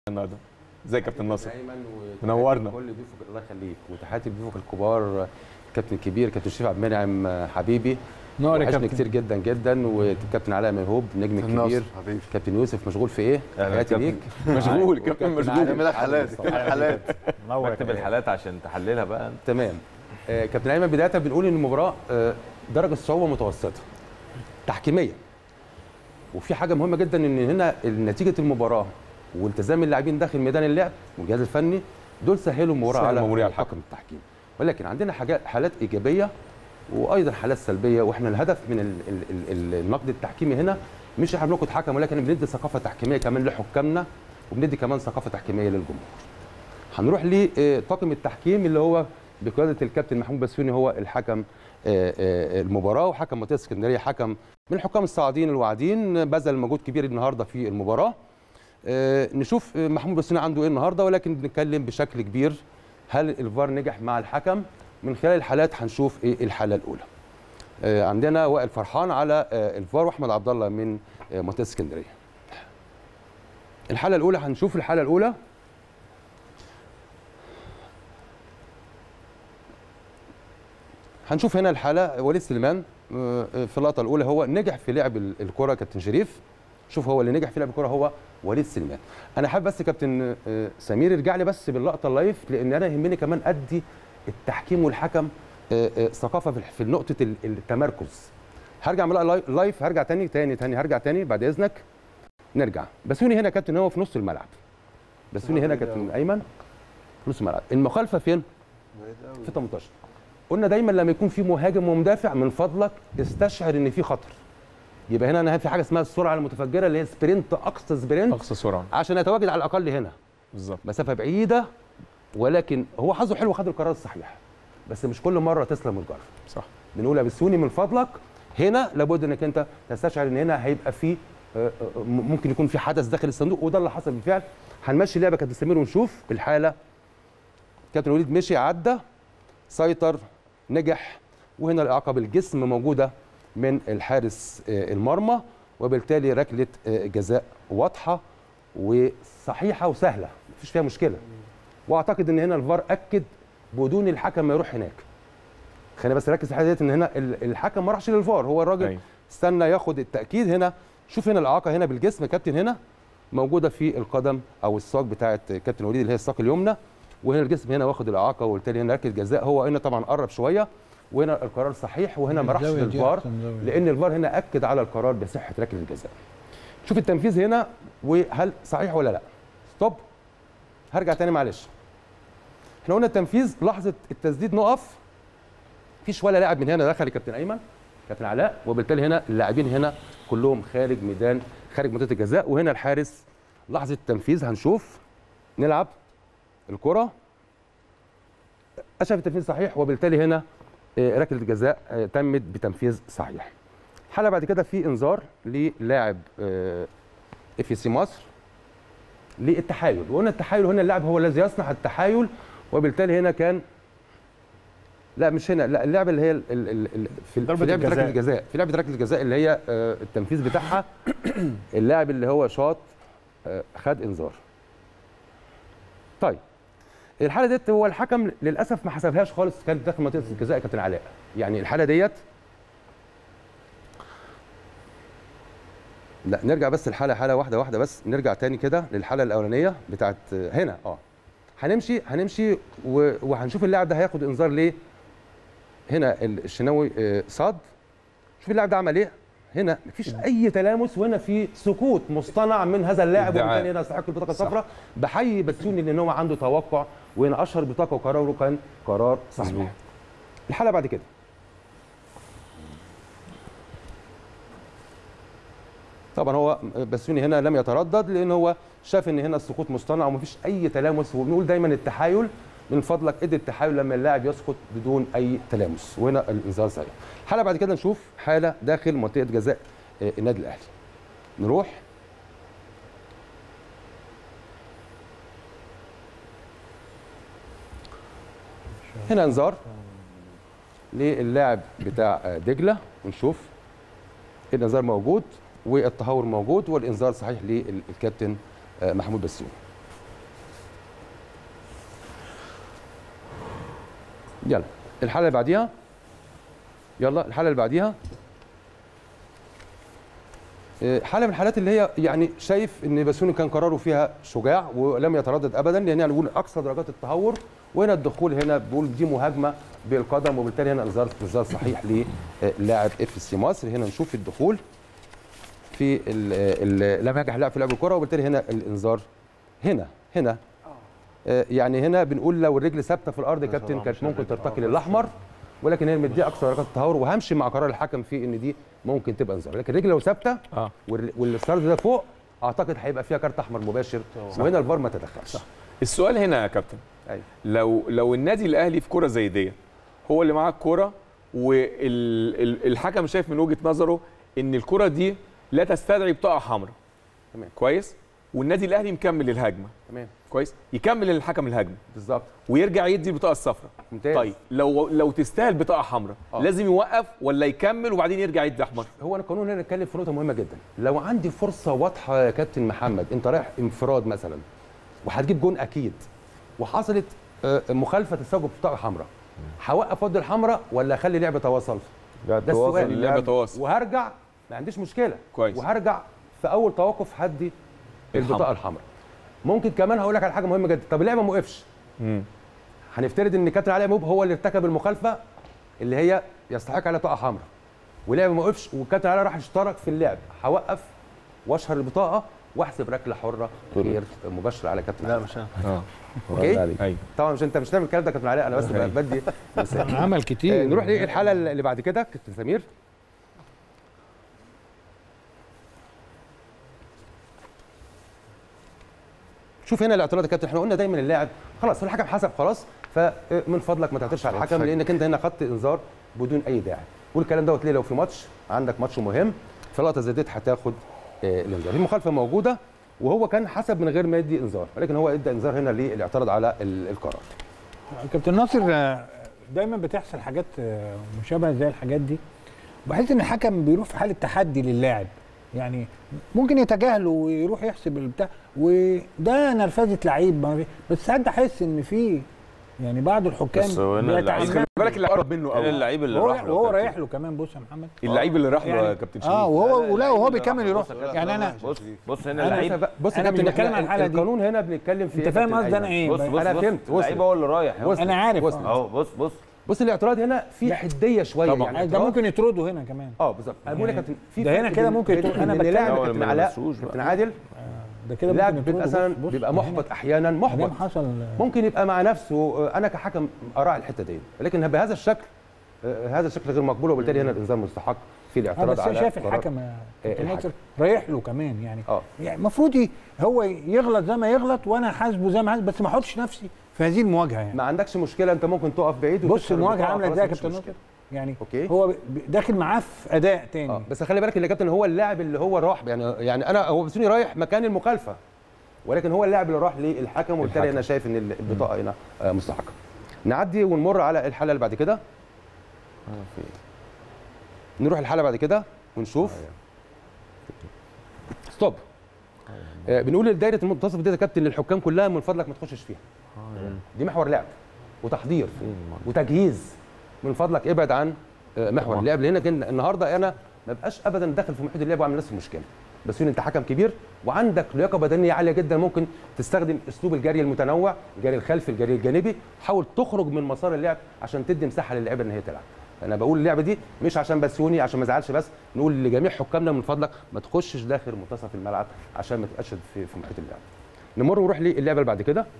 النهارده ازيك يا كابتن ناصر ايمن منورنا. كل ضيوفك الله يخليك وتحياتي لضيوفك الكبار كابتن كبير كابتن شريف عبد المنعم حبيبي نور يا وحشني كابتن كتير جدا جدا وكابتن علاء ميهوب نجم كابتن ناصر كبير حبيبي كابتن يوسف مشغول في ايه؟ أهلا تحياتي كابتن. ليك مشغول كابتن وكابتن مشغول علاء لك حالات حالات منور يا بكتب كابتن. الحالات عشان تحللها بقى انت تمام آه، كابتن ايمن بدايه بنقول ان المباراه آه، درجه صعوبه متوسطه تحكيميه وفي حاجه مهمه جدا ان هنا نتيجه المباراه والتزام اللاعبين داخل ميدان اللعب والجهاز الفني دول سهلوا المباراه سهل على المباراة على طاقم التحكيم ولكن عندنا حاجات حالات ايجابيه وايضا حالات سلبيه واحنا الهدف من ال ال ال ال النقد التحكيمي هنا مش احنا بننقد حكم ولكن بندي ثقافه تحكيميه كمان لحكامنا وبندي كمان ثقافه تحكيميه للجمهور هنروح لطاقم التحكيم اللي هو بقياده الكابتن محمود بسيوني هو الحكم آه، آه، المباراه وحكم منطقه اسكندريه حكم من الحكام الصاعدين الواعدين بذل مجهود كبير النهارده في المباراه آه، نشوف آه، محمود بسيوني عنده ايه النهارده ولكن بنتكلم بشكل كبير هل الفار نجح مع الحكم من خلال الحالات هنشوف ايه الحاله الاولى آه، عندنا وائل فرحان على آه، الفار واحمد عبد الله من آه، منطقه اسكندريه الحاله الاولى هنشوف الحاله الاولى هنشوف هنا الحاله وليد سليمان آه، في اللقطه الاولى هو نجح في لعب ال- الكره كابتن شريف شوف هو اللي نجح في لعب الكره هو وليد سليمان انا حابب بس كابتن آه، سمير يرجع لي بس باللقطه اللايف لان انا يهمني كمان ادي التحكيم والحكم آه، آه، ثقافه في- في نقطه ال- التمركز هرجع من اللايف- لايف هرجع تاني تاني تاني هرجع تاني بعد اذنك نرجع بسوني هنا كابتن هو في نص الملعب بسوني هنا كابتن ايمن في نص الملعب المخالفه فين في 18 قلنا دايما لما يكون في مهاجم ومدافع من فضلك استشعر ان في خطر يبقى هنا انا في حاجه اسمها السرعه المتفجره اللي هي سبرنت اقصى سبرنت اقصى سرعه عشان يتواجد على الاقل هنا بالظبط مسافه بعيده ولكن هو حظه حلو خد القرار الصحيح بس مش كل مره تسلم الجرف صح بنقول يا بسوني من فضلك هنا لابد انك انت تستشعر ان هنا هيبقى في آه، آه، م- ممكن يكون في حدث داخل الصندوق وده اللي حصل بالفعل هنمشي اللعبه كابتن سمير ونشوف الحاله كابتن وليد مشي عدى سيطر نجح وهنا الاعاقه بالجسم موجوده من الحارس آه، المرمى وبالتالي ركله آه، جزاء واضحه وصحيحه وسهله مفيش فيها مشكله واعتقد ان هنا الفار اكد بدون الحكم ما يروح هناك خلينا بس نركز في الحته ديت ان هنا ال- الحكم ما راحش للفار هو الراجل أيوة. استنى ياخد التاكيد هنا شوف هنا الاعاقه هنا بالجسم كابتن هنا موجوده في القدم او الساق بتاعه كابتن وليد اللي هي الساق اليمنى وهنا الجسم هنا واخد الاعاقه وبالتالي هنا ركله جزاء هو هنا طبعا قرب شويه وهنا القرار صحيح وهنا ما راحش الزاوية دي للفار أحسن زاوية. لان الفار هنا اكد على القرار بصحه ركله الجزاء شوف التنفيذ هنا وهل صحيح ولا لا ستوب هرجع تاني معلش احنا قلنا التنفيذ لحظه التسديد نقف مفيش ولا لاعب من هنا دخل الكابتن ايمن كابتن علاء وبالتالي هنا اللاعبين هنا كلهم خارج ميدان خارج منطقه الجزاء وهنا الحارس لحظه التنفيذ هنشوف نلعب الكره اشرف التنفيذ صحيح وبالتالي هنا آه، ركله الجزاء آه، تمت بتنفيذ صحيح حاله بعد كده في انذار للاعب اف سي مصر للتحايل وقلنا التحايل هنا اللاعب هو الذي يصنع التحايل وبالتالي هنا كان لا مش هنا لا اللعبه اللي هي ال ال ال ال في, ضربة في لعبه ركله الجزاء. الجزاء في لعبه ركله الجزاء اللي هي آه، التنفيذ بتاعها اللاعب اللي هو شاط آه، خد انذار طيب الحاله ديت هو الحكم للاسف ما حسبهاش خالص كانت داخل منطقه الجزاء يا كابتن علاء يعني الحاله ديت لا نرجع بس الحاله حاله واحده واحده بس نرجع تاني كده للحاله الاولانيه بتاعت هنا اه هنمشي هنمشي و- وهنشوف اللاعب ده هياخد انذار ليه هنا الشناوي آه، صاد شوف اللاعب ده عمل ايه هنا مفيش اي تلامس وهنا في سكوت مصطنع من هذا اللاعب ادعاء. وبالتالي هنا يستحق البطاقه الصفراء بحيي بسيوني لان هو عنده توقع وهنا اشهر بطاقه وقراره كان قرار مظبوط. صحيح الحاله بعد كده طبعا هو بسيوني هنا لم يتردد لان هو شاف ان هنا السقوط مصطنع ومفيش اي تلامس وبنقول دايما التحايل من فضلك ادي التحايل لما اللاعب يسقط بدون اي تلامس وهنا الانذار صحيح حاله بعد كده نشوف حاله داخل منطقه جزاء آه، النادي الاهلي نروح هنا انذار للاعب بتاع آه، دجله ونشوف الانذار موجود والتهور موجود والانذار صحيح للكابتن آه، محمود بسيوني يلا الحاله اللي بعديها يلا الحاله اللي بعديها آه، حاله من الحالات اللي هي يعني شايف ان بسيوني كان قراره فيها شجاع ولم يتردد ابدا لان يعني نقول اقصى درجات التهور وهنا الدخول هنا بيقول دي مهاجمه بالقدم وبالتالي هنا انذار انذار صحيح للاعب اف سي مصر هنا نشوف الدخول في ال- ال- لم ينجح اللاعب في لعب الكره وبالتالي هنا الانذار هنا هنا آه، يعني هنا بنقول لو الرجل ثابته في الارض يا كابتن كانت ممكن ترتقي للاحمر ولكن هي مديه اقصى درجات التهور وهمشي مع قرار الحكم في ان دي ممكن تبقى انذار لكن الرجل لو ثابته اه وال- والستارت ده فوق اعتقد هيبقى فيها كارت احمر مباشر وهنا الفار ما تدخلش السؤال هنا يا كابتن ايوه لو لو النادي الاهلي في كره زي دي هو اللي معاه الكوره والحكم شايف من وجهه نظره ان الكره دي لا تستدعي بطاقه حمراء تمام. كويس والنادي الاهلي مكمل الهجمه تمام كويس يكمل الحكم الهجمه بالظبط ويرجع يدي البطاقه الصفراء ممتاز طيب لو لو تستاهل بطاقه حمراء آه. لازم يوقف ولا يكمل وبعدين يرجع يدي احمر هو انا القانون هنا نتكلم في نقطه مهمه جدا لو عندي فرصه واضحه يا كابتن محمد انت رايح انفراد مثلا وهتجيب جون اكيد وحصلت آه، مخالفه تسبب بطاقه حمراء هوقف ود الحمراء ولا اخلي لعبه تواصل ده السؤال اللعبة تواصل. وهرجع ما عنديش مشكله كويس. وهرجع في اول توقف هدي البطاقه الحمراء ممكن كمان هقول لك على حاجه مهمه جدا طب اللعبه ما وقفش امم هنفترض ان كابتن علي موب هو اللي ارتكب المخالفه اللي هي يستحق عليها بطاقه حمراء ولعب ما وقفش والكابتن علي راح اشترك في اللعب هوقف واشهر البطاقه واحسب ركله حره غير مباشره على كابتن لا علي مش انا اه اوكي ايوه طبعا مش انت مش تعمل الكلام ده كابتن علي انا بس أيوة. بدي مثال. عمل آه، كتير نروح للحاله اللي بعد كده كابتن سمير شوف هنا الاعتراض يا كابتن احنا قلنا دايما اللاعب خلاص الحكم حسب خلاص فمن فضلك ما تعترضش على الحكم لانك انت هنا خدت انذار بدون اي داعي والكلام دوت ليه لو في ماتش عندك ماتش مهم في لقطه زي ديت هتاخد آه، الانذار المخالفه موجوده وهو كان حسب من غير ما يدي انذار ولكن هو ادى انذار هنا للاعتراض على ال- القرار كابتن ناصر آه، دايما بتحصل حاجات آه، مشابهه زي الحاجات دي بحس ان الحكم بيروح في حاله تحدي للاعب يعني ممكن يتجاهله ويروح يحسب البتاع وده نرفزه لعيب ما في- بس ساعات بحس ان في يعني بعض الحكام بس هو هنا اللعيب- بس خلي بيتعمدوا بالك اللي قرب منه انا قوي اللعيب اللي وهو راح له وهو كابتن. رايح له كمان بص يا محمد اللعيب اللي راح له يعني- يا كابتن اه شريف وهو لا، ولا اللعيب وهو اللي بيكمل راح له. يروح بص، يعني انا بص بص هنا أنا اللعيب بص يا أنا مش كابتن بتكلم إحنا عن الحالة دي. القانون هنا بنتكلم في انت إيه يا فاهم كابتن قصدي انا أيمن؟ ايه بص بص أنا بص فهمت، وصلت. اللعيب هو اللي رايح وصلت. انا عارف وصلت. آه. اهو بص بص بص الاعتراض هنا في حديه شويه طبعاً. يعني ده اعتراض- ممكن يطرده هنا كمان اه بالظبط انا بقول لك يا كابتن في ده هنا فرق كده بين- ممكن بين يطرد. إن أنا بتكلم- لاعب هو كابتن اللي علاء ملمسوش بقى. كابتن عادل ده كده لاعب ممكن بيبقى يطرده. مثلا بص- بص، بيبقى ده هنا- محبط احيانا ده محبط حصل ممكن يبقى مع نفسه آه، انا كحكم اراعي الحته دي ولكن بهذا الشكل آه، هذا الشكل غير مقبول وبالتالي هنا الانذار مستحق في اه الاعتراض بس على انا شايف قرار- الحكم يا كابتن الحكم. ناصر رايح له كمان يعني اه يعني المفروض ي- هو يغلط زي ما يغلط وانا حاسبه زي ما حاسب بس ما احطش نفسي في هذه المواجهه يعني ما عندكش مشكله انت ممكن تقف بعيد بص وتكسر المواجهه البطاقة، عامله خلاص ازاي يا مفيش كابتن مشكلة. ناصر يعني اوكي هو ب- داخل معاه في اداء تاني اه بس خلي بالك ان كابتن هو اللاعب اللي هو راح يعني يعني انا هو بسوني رايح مكان المخالفه ولكن هو اللاعب اللي راح للحكم وبالتالي الحكم. انا شايف ان البطاقه هنا آه، مستحقه نعدي ونمر على الحاله اللي بعد كده نروح الحاله بعد كده ونشوف ستوب آه بنقول لدايره المنتصف دي يا كابتن للحكام كلها من فضلك ما تخشش فيها دي محور لعب وتحضير وتجهيز من فضلك ابعد عن آه، محور اللعب لان كان النهارده انا ما بقاش ابدا داخل في محيط اللعب واعمل نفس المشكله بس انت حكم كبير وعندك لياقه بدنيه عاليه جدا ممكن تستخدم اسلوب الجري المتنوع الجري الخلفي الجري الجانبي حاول تخرج من مسار اللعب عشان تدي مساحه للعيبه ان هي تلعب انا بقول اللعبه دي مش عشان بسيوني عشان ما ازعلش بس نقول لجميع حكامنا من فضلك ما تخشش داخل منتصف الملعب عشان ما تبقاش في في محيط اللعب نمر ونروح للعبه اللي بعد كده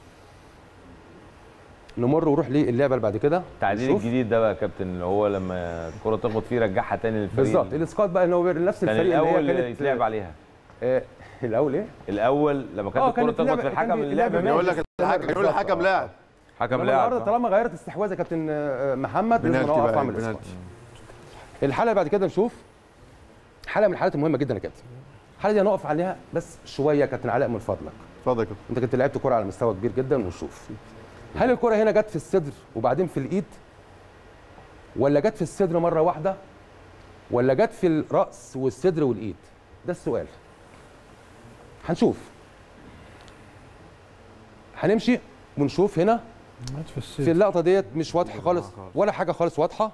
نمر ونروح للعبه اللي بعد كده التعديل نشوف. الجديد ده بقى يا كابتن اللي هو لما الكره تخبط فيه رجعها تاني للفريق بالظبط الاسقاط بقى ان هو نفس كان الفريق اللي الاول هي كانت يتلعب عليها آه الاول ايه؟ الاول لما آه، كانت الكره كانت تخبط اللعبة- في الحكم كان اللعب اللعبة يقول ماشي. لك الحكم يقول الحكم لاعب حكم إنما النهارده لاعب طالما غيرت استحواذ يا كابتن آه، محمد لازم بنالتي نوقف بقى اعمل اسقاط بنالتي الحاله اللي بعد كده نشوف حاله من الحالات المهمه جدا يا كابتن الحاله دي هنقف عليها بس شويه يا كابتن علاء من فضلك اتفضل يا كابتن انت كنت لعبت كره على مستوى كبير جدا وشوف هل الكره هنا جت في الصدر وبعدين في الايد ولا جت في الصدر مره واحده ولا جت في الراس والصدر والايد ده السؤال هنشوف هنمشي ونشوف هنا في الصيف. في اللقطه ديت مش واضحه خالص ولا حاجه خالص واضحه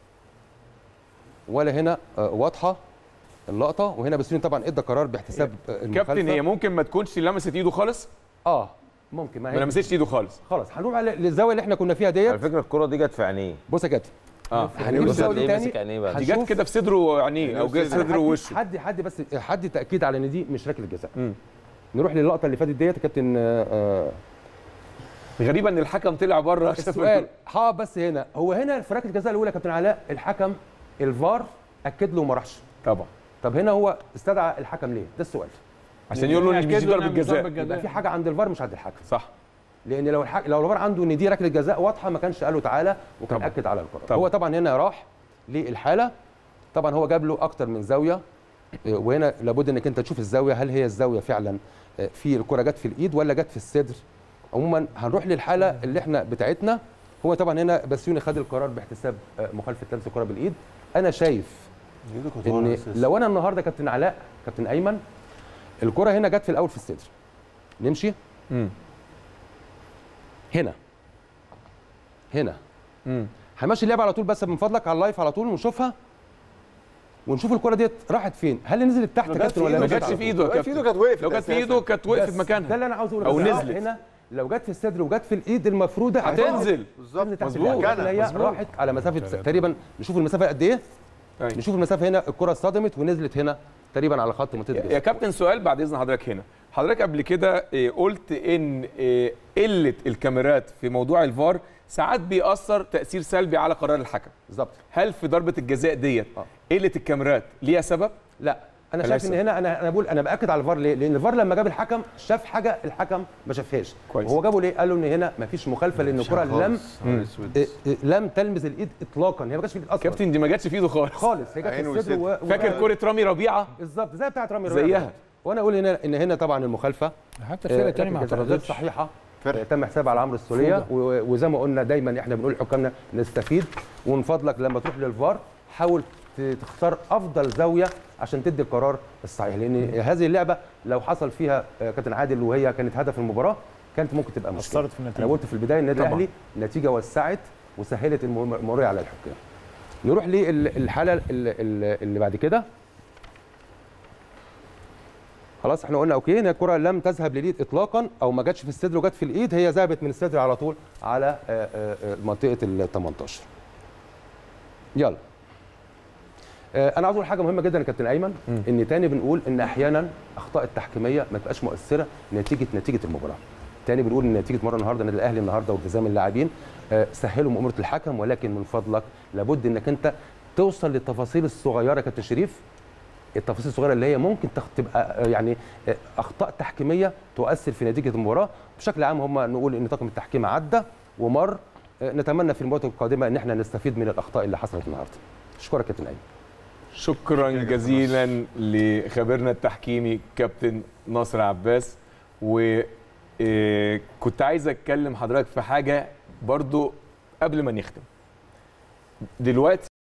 ولا هنا آه، واضحه اللقطه وهنا بسيوني طبعا ادى قرار باحتساب آه، كابتن المخالفة. هي ممكن ما تكونش لمست ايده خالص اه ممكن ما ما هي لمستش ايده خالص خلاص هنروح على للزاويه اللي احنا كنا فيها على ديت فكره الكره دي جت في عينيه بص يا كابتن اه هنقول بص الزاويه دي هتلاقيه تاني مسك عينيه بقى دي جت هنشوف. كده في صدره وعينيه او جت صدره ووشه حد حد بس حد تاكيد على ان دي مش ركله جزاء مم. نروح للقطه اللي فاتت ديت يا كابتن آه، آه، غريبه ان الحكم طلع بره السؤال ها بس هنا هو هنا في ركله الجزاء الاولى يا كابتن علاء الحكم الفار اكد له وما راحش طبعا طب هنا هو استدعى الحكم ليه ده السؤال عشان يقول له ان دي أكد له ضربه إنها مش ضربة جزاء يبقى في حاجه عند الفار مش عند الحكم صح لان لو الحك... لو الفار عنده ان دي ركله جزاء واضحه ما كانش قال له تعالى وكان طبعا. اكد على القرار طبعا. هو طبعا هنا راح للحاله طبعا هو جاب له اكتر من زاويه إيه، وهنا لابد انك انت تشوف الزاويه هل هي الزاويه فعلا آه، في الكره جت في الايد ولا جت في الصدر عموما هنروح للحاله اللي احنا بتاعتنا هو طبعا هنا بسيوني خد القرار باحتساب آه، مخالفه لمس الكره بالايد انا شايف ان لو انا النهارده كابتن علاء كابتن ايمن الكره هنا جت في الاول في الصدر نمشي امم هنا هنا امم هنمشي اللعبه على طول بس من فضلك على اللايف على طول ونشوفها ونشوف الكره ديت راحت فين هل نزلت تحت ما يا كابتن ولا ما نزلت جاتش على في طول؟ ايده يا لو في كابتن ايده كانت وقفت لو جت في أساساً. ايده كانت وقفت بس مكانها ده اللي انا عاوز اقوله أو بس نزلت. هنا لو جت في الصدر وجت في الايد المفروضه هتنزل بالظبط تحت مظبوط. اللعبة. لكن هي مظبوط. راحت على مسافه تقريبا نشوف المسافه قد ايه أيوة. نشوف المسافه هنا الكره اصطدمت ونزلت هنا تقريبا على خط منطقه يا الجزاء كابتن سؤال بعد اذن حضرتك هنا حضرتك قبل كده إيه، قلت ان إيه، قله الكاميرات في موضوع الفار ساعات بيأثر تأثير سلبي على قرار الحكم بالظبط هل في ضربة الجزاء ديت آه. قلة الكاميرات ليها سبب؟ لا انا ملهاش شايف ان هنا انا انا بقول انا باكد على الفار ليه؟ لان الفار لما جاب الحكم شاف حاجه الحكم ما شافهاش كويس. وهو جابه ليه؟ قال له ان هنا ما فيش مخالفه لان الكره لم إيه، إيه، لم تلمس الايد اطلاقا هي ما جاتش في الايد اصلا كابتن دي ما جاتش في ايده خالص خالص هي جت في عين الصدر وصدر. و... فاكر كرة رامي ربيعة؟ بالظبط زي بتاعت رامي ربيعة. زيها. وانا اقول هنا ان هنا طبعا المخالفه حتى الفرقه الثانيه ما ركلة جزاء غير اعترضتش صحيحه فرق. آه، تم حسابها على عمرو السوليه و- وزي ما قلنا دايما احنا بنقول لحكامنا نستفيد ومن فضلك لما تروح للفار حاول ت- تختار افضل زاويه عشان تدي القرار الصحيح لان هذه اللعبه لو حصل فيها آه، كابتن عادل وهي كانت هدف المباراه كانت ممكن تبقى مشكله أثرت في النتيجة. انا قلت في البدايه النادي طبعاً. الاهلي النتيجه وسعت وسهلت المهم- المروريه على الحكام نروح للحاله ال- ال- اللي بعد كده خلاص احنا قلنا اوكي ان الكره لم تذهب لليد اطلاقا او ما جاتش في الصدر وجت في الايد هي ذهبت من الصدر على طول على آه، آه، آه، منطقه ال 18 يلا آه، انا عاوز اقول حاجه مهمه جدا يا كابتن ايمن ان تاني بنقول ان احيانا اخطاء التحكيميه ما تبقاش مؤثره نتيجه نتيجه المباراه تاني بنقول ان نتيجه مره النهارده النادي الاهلي النهارده والتزام اللاعبين آه، سهلوا مؤامره الحكم ولكن من فضلك لابد انك انت توصل للتفاصيل الصغيره يا كابتن شريف التفاصيل الصغيره اللي هي ممكن تخ- تبقى آه، يعني آه، اخطاء تحكيميه تؤثر في نتيجه المباراه بشكل عام هم نقول ان طاقم التحكيم عدى ومر آه، نتمنى في المباراه القادمه ان احنا نستفيد من الاخطاء اللي حصلت النهارده اشكرك يا كابتن ايمن شكرا جزيلا لخبيرنا التحكيمي كابتن ناصر عباس وكنت عايز اتكلم حضرتك في حاجه برضو قبل ما نختم دلوقتي